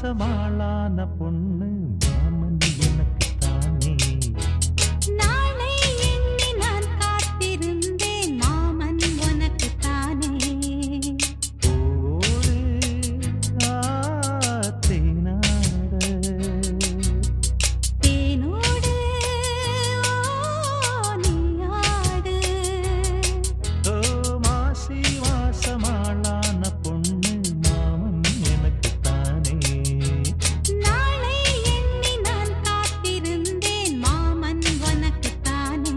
மாசமாளான பொண்ணு மாமன் எனக்கு தானே நாளை எண்ணி நான் காத்திருந்தேன் மாமன் உனக்கு தானே ஓடு ஆத்தேனாட தேனோடு ஓ நீயாடு ஓ மாசி மாசமாளான பொண்ணு மாமன் எனக்கு தானே நாளை எண்ணி நான் காத்திருந்தேன் மாமன் உனக்கு தானே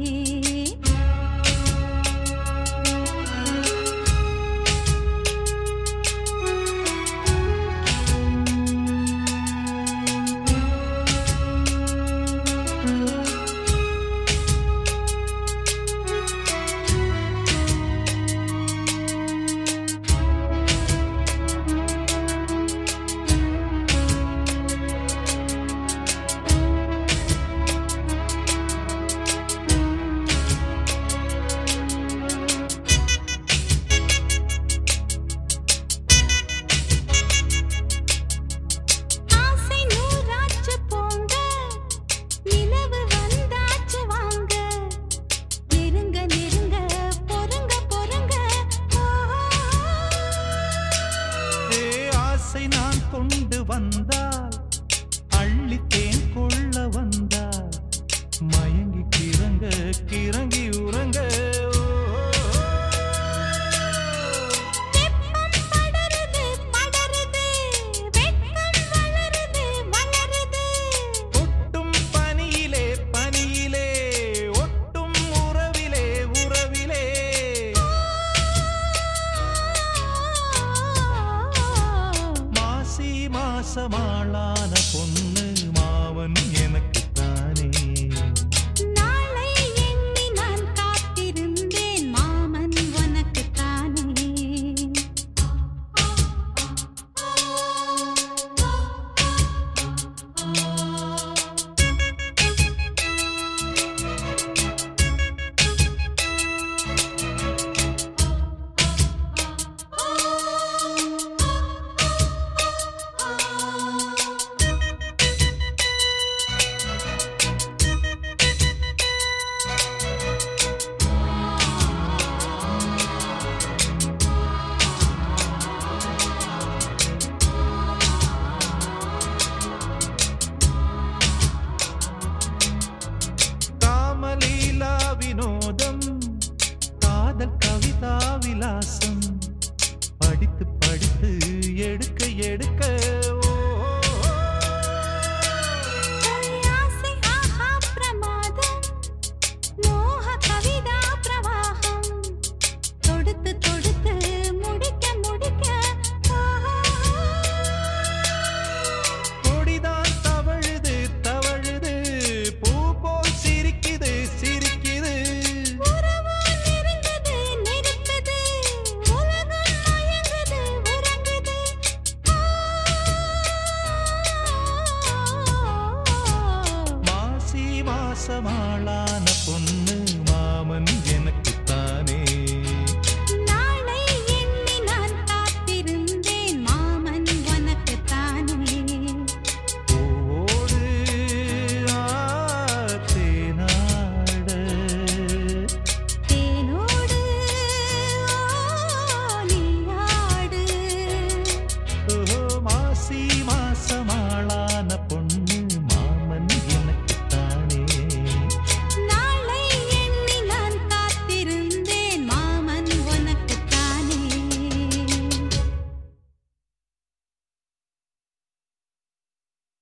ஆசை நூறாச்சு போங்க நிலவு வந்தாச்சு வாங்க நெருங்க நெருங்க பொறுங்க பொறுங்க ஏ ஆசை நான் கொண்டு வந்தால் அள்ளித்தேன் கொள்ள வந்தால் மயங்கி கிறங்க கிறங்கி உறங்க வெப்பம் படருது படருது வெட்கம் வளருது வளருது ஒட்டும் பனியிலே பனியிலே ஒட்டும் உறவிலே உறவிலே மாசி மாசமாளான பொண்ணு மாவன் எனக்கு தானே நாளை எண்ணி நான் காத்திருந்தேன் மாமன் உனக்கு தானே காமலீலா வினோதம் காதல் கவிதா விலாசம் படித்து படித்து எடுக்க எடுக்க ஓ, ஆசை ஆஹா பிரமாதம் மோக கவிதா பிரவாகம் தொடுத்து தொடுத்து முடிக்க முடிக்க கொடிதான் தவழுது தவழுது பூ போல் சிரிக்குது சிரிக்குது உறவோ நெருங்குது நெருக்குது உலகம் மயங்குது உறங்குது மாசி மாசமாளான பொண்ணு மாமன் எனக்கு